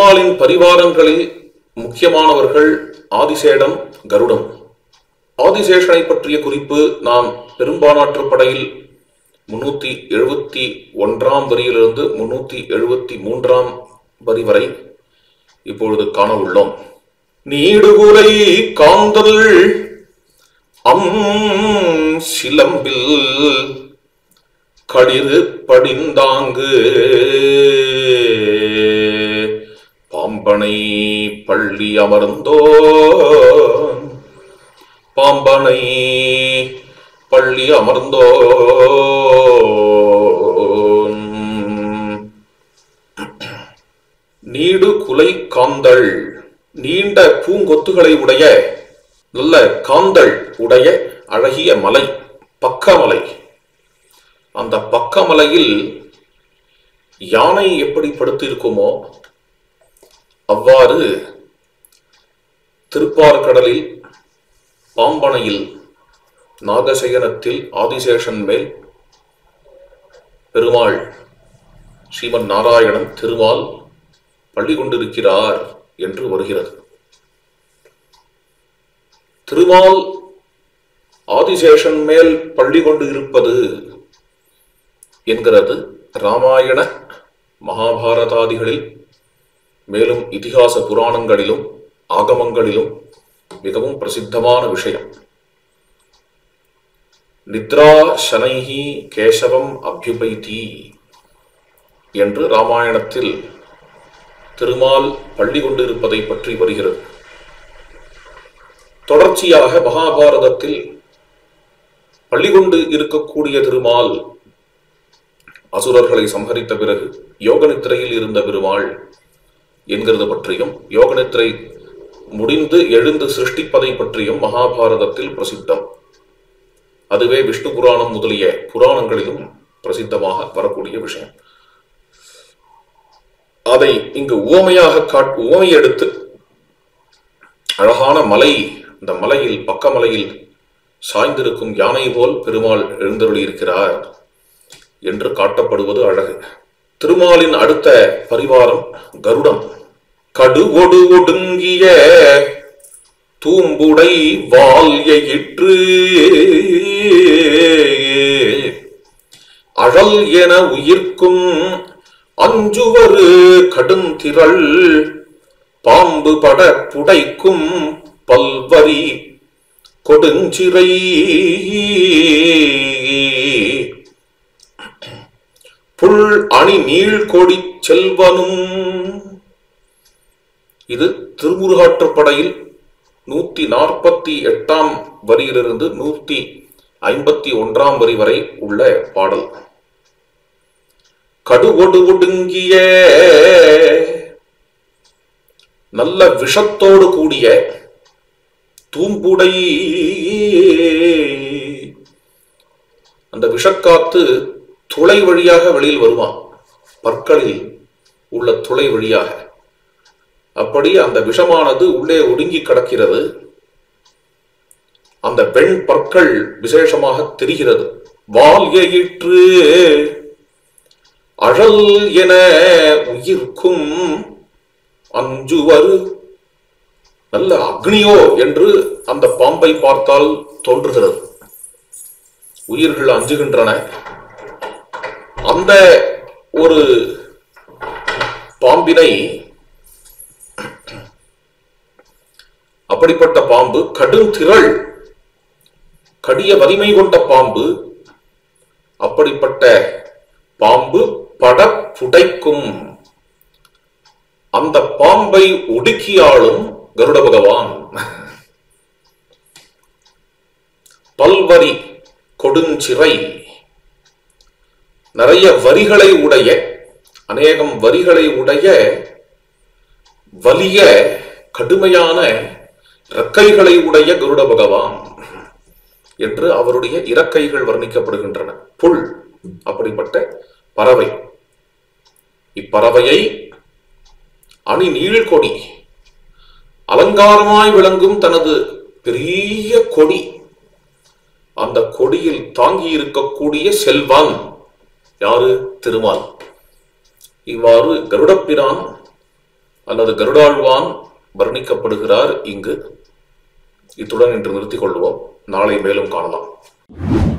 திருமாலின் பரிவாரங்களில் முக்கியமானவர்கள் ஆதிசேடன் கருடன் ஆதிசேஷனை பற்றிய குறிப்பு நாம் பெரும்பானாற்று படையில் முன்னூத்தி எழுபத்தி ஒன்றாம் வரியிலிருந்து முன்னூத்தி எழுபத்தி மூன்றாம் வரி வரை இப்பொழுது காண உள்ளோம் நீடுகுலை காந்தல் அம் சிலம்பில் களிறு படிந்தாங்கு பாம்பனை பள்ளி அமர்ந்தோ பாம்பனை பள்ளி அமர்ந்தோ நீடு குலை காந்தள் நீண்ட பூங்கொத்துகளை உடைய நல்ல காந்தள் உடைய அழகிய மலை பக்கமலை அந்த பக்கமலையில் யானை எப்படி படுத்திருக்குமோ அவ்வாறு திருப்பார்கடலில் பாம்பனையில் நாகசயனத்தில் ஆதிசேஷன் மேல் பெருமாள் ஸ்ரீமன் நாராயணன் திருமால் பள்ளி கொண்டிருக்கிறார் என்று வருகிறது திருமால் ஆதிசேஷன் மேல் பள்ளி கொண்டு இருப்பது என்கிறது ராமாயண மகாபாரதாதிகளில் மேலும் இதிகாச புராணங்களிலும் ஆகமங்களிலும் மிகவும் பிரசித்தமான விஷயம் நித்ரா சனைஹி கேசவம் அபியுபைதி என்று ராமாயணத்தில் திருமால் பள்ளி கொண்டிருப்பதை பற்றி வருகிறது தொடர்ச்சியாக மகாபாரதத்தில் பள்ளி கொண்டு இருக்கக்கூடிய திருமால் அசுரர்களை சம்ஹரித்த பிறகு யோகநித்திரையில் இருந்த பெருமாள் என்கிறது பற்றியும் யோகநித்திரை முடிந்து எழுந்து சிருஷ்டிப்பதை பற்றியும் மகாபாரதத்தில் பிரசித்தம் அதுவே விஷ்ணு புராணம் முதலிய புராணங்களிலும் பிரசித்தமாக வரக்கூடிய விஷயம் அதை இங்கு உவமையாக காட் உவமை எடுத்து அழகான மலை இந்த மலையில் பக்கமலையில் சாய்ந்திருக்கும் யானை போல் பெருமாள் எழுந்தருளியிருக்கிறார் என்று காட்டப்படுவது அழகு திருமாலின் அடுத்த பரிவாரம் கருடம் கடுவொடு ஒடுங்கிய தூம்புடை வால் எயிற்று அழல் என உயிர்க்கும் அஞ்சுவரு கடுந்திரள் பாம்பு பட புடைக்கும் பல்வரி கொடுஞ்சிறை புல் அணி நீள் கொடி செல்வனும் இது திருமுருகாற்றுப்படையில் நூத்தி நாற்பத்தி எட்டாம் வரியிலிருந்து நூத்தி ஐம்பத்தி ஒன்றாம் வரி வரை உள்ள பாடல் கடுவொடு ஒடுங்கிய நல்ல விஷத்தோடு கூடிய தூம்புடை அந்த விஷக்காத்து துளை வழியாக வெளியில் வருவான் பற்களில் உள்ள துளை வழியாக அப்படி அந்த விஷமானது உள்ளே ஒடுங்கி கிடக்கிறது அந்த வெண் பற்கள் விசேஷமாக தெரிகிறது வால் எயிற்று அழல் என உயிர்க்கும் அஞ்சுவரு நல்ல அக்னியோ என்று அந்த பாம்பை பார்த்தால் தோன்றுகிறது உயிர்கள் அஞ்சுகின்றன அந்த ஒரு பாம்பினை அப்படிப்பட்ட பாம்பு கடும் திரள் கடிய வலிமை கொண்ட பாம்பு அப்படிப்பட்ட பாம்பு பட புடைக்கும் அந்த பாம்பை ஒடுக்கியாளும் கருட பகவான் பல்வரி கொடுஞ்சிறை நிறைய வரிகளை உடைய அநேகம் வரிகளை உடைய வலிய கடுமையான இறக்கைகளை உடைய கருட பகவான் என்று அவருடைய இறக்கைகள் வர்ணிக்கப்படுகின்றன புல் அப்படிப்பட்ட பறவை இப்பறவையை அணி நீழ்கொடி அலங்காரமாய் விளங்கும் தனது பெரிய கொடி அந்த கொடியில் தாங்கி இருக்கக்கூடிய செல்வான் யாரு திருமால் இவ்வாறு கருடப்பிரான் அல்லது கருடாழ்வான் வர்ணிக்கப்படுகிறார் இங்கு இத்துடன் இன்று நிறுத்திக் கொள்வோம் நாளை மேலும் காணலாம்